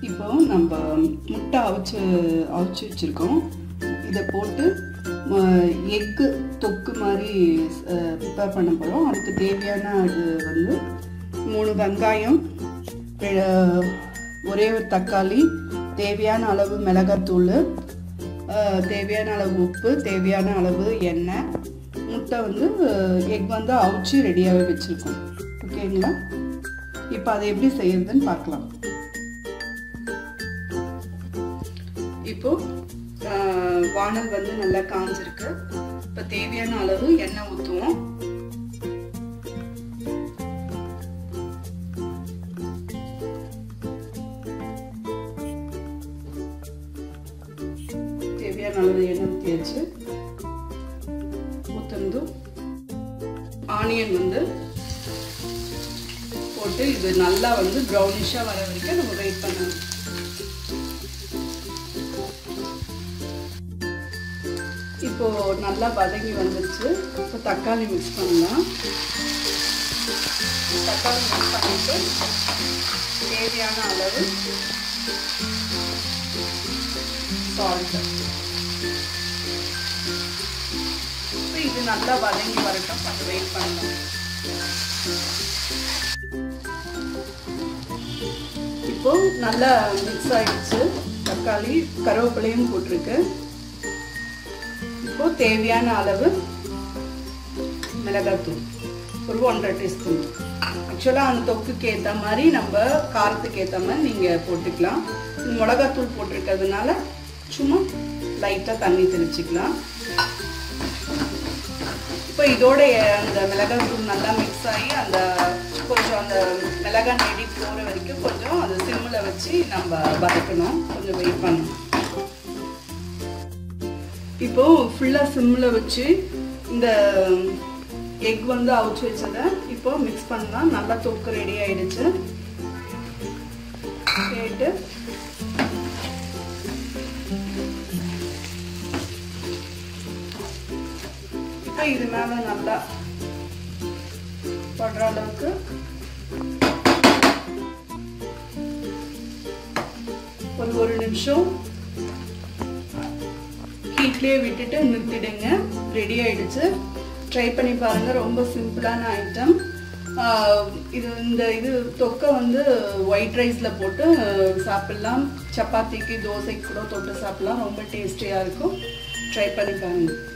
இப்போ நம்ம முட்டை அவிச்சு அவிச்சு வச்சுருக்கோம் இதை போட்டு எக்கு தொக்கு மாதிரி ப்ரிப்பேர் பண்ண போகிறோம் அதுக்கு தேவையான இது வந்து மூணு வெங்காயம் வெ- ஒரே ஒரு தக்காளி தேவையான அளவு மிளகாத்தூள் அஹ், தேவையான அளவு உப்பு தேவையான அளவு எண்ணெய் முட்டை வந்து எக் வந்து அவிச்சு ரெடியாகவே வச்சுருக்கோம் ஓகேங்களா இப்போ அதை எப்படி செய்யறதுன்னு பார்க்கலாம் இப்போ ஆஹ், வானல் வந்து நல்லா காஞ்சிருக்கு இப்போ தேவையான அளவு எண்ணெய் ஊற்றுவோம் தேவையான அளவு எண்ணெய் ஊற்றியாச்சு ஊற்றுனதும் ஆனியன் வந்து போட்டு இது நல்லா வந்து ப்ரௌனிஷாக வர வரைக்கும் நம்ம வெயிட் பண்ணணும் இப்போ நல்லா வதங்கி வந்துருச்சு இப்போ தக்காளி மிக்ஸ் பண்ணலாம் தக்காளி மிக்ஸ் பண்ணிட்டு தேவையான அளவு சால்ட் இப்போ இது நல்லா வதங்கி வரட்டும் கொஞ்சம் வெயிட் பண்ணலாம் இப்போ நல்லா மிக்ஸ் ஆயிடுச்சு தக்காளி கருவேப்பிலையும் போட்டிருக்கு இப்போ தேவையான அளவு மிளகாத்தூள் ஒரு ஒன்றரை டீஸ்பூன் ஆக்சுவலாக அந்த தொக்குக்கு ஏற்ற மாதிரி நம்ம காரத்துக்கு ஏற்ற மாதிரி நீங்கள் போட்டுக்கலாம் இது மிளகாத்தூள் போட்டிருக்கிறதுனால சும்மா லைட்டாக தண்ணி தெளிச்சிக்கலாம் இப்போ இதோட அந்த மிளகாத்தூள் நல்லா மிக்ஸ் ஆகி அந்த கொஞ்சம் அந்த மிளகாய் நெடி போகிற வரைக்கும் கொஞ்சம் அது சிம்மில் வச்சு நம்ம வதக்கணும் கொஞ்சம் வெயிட் பண்ணணும் இப்போ ஃபுல்லாக சிம்மில் வச்சு இந்த எக் வந்து அவிச்சு வச்சதை இப்போ மிக்ஸ் பண்ணலாம் நல்லா தொக்கு ரெடி ஆயிடுச்சு கேட்டு இப்போ இது மேலே நல்லா படுற அளவுக்கு ஒரு ஒரு நிமிஷம் ஹீட்லேயே விட்டுட்டு நிறுத்திடுங்க ரெடி ஆயிடுச்சு ட்ரை பண்ணி பாருங்க ரொம்ப சிம்பிளான ஐட்டம் இது இந்த இது தொக்கை வந்து ஒயிட் ரைஸில் போட்டு சாப்பிட்லாம் சப்பாத்திக்கு தோசைக்கு கூட தொட்டு சாப்பிட்லாம் ரொம்ப டேஸ்டியாக இருக்கும் ட்ரை பண்ணி பாருங்க